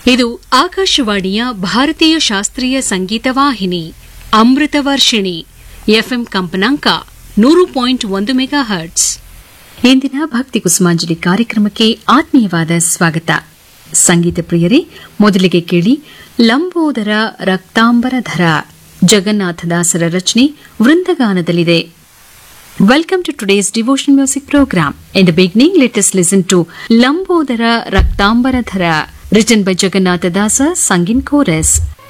ಇದು ಆಕಾಶವಾಣಿಯ ಭಾರತೀಯ ಶಾಸ್ತ್ರೀಯ ಸಂಗೀತ ವಾಹಿನಿ ಅಮೃತ ವರ್ಷಿಣಿ ಎಫ್ಎಂ ಕಂಪನಾಂಕ ನೂರು ಪಾಯಿಂಟ್ ಒಂದು ಮೆಗಾ ಹರ್ಟ್ಸ್ ಇಂದಿನ ಭಕ್ತಿ ಕುಸುಮಾಂಜಲಿ ಕಾರ್ಯಕ್ರಮಕ್ಕೆ ಆತ್ಮೀಯವಾದ ಸ್ವಾಗತ ಸಂಗೀತ ಪ್ರಿಯರೇ ಮೊದಲಿಗೆ ಕೇಳಿ ಲಂಬೋದರ ರಕ್ತಾಂಬರಧರ ಜಗನ್ನಾಥದಾಸರ ರಚನೆ ವೃಂದಗಾನದಲ್ಲಿದೆ Welcome to today's devotion music program. In the beginning, let us listen to Lambodara Raktambaradhara, written by Jagannatha Dasa, sung in chorus.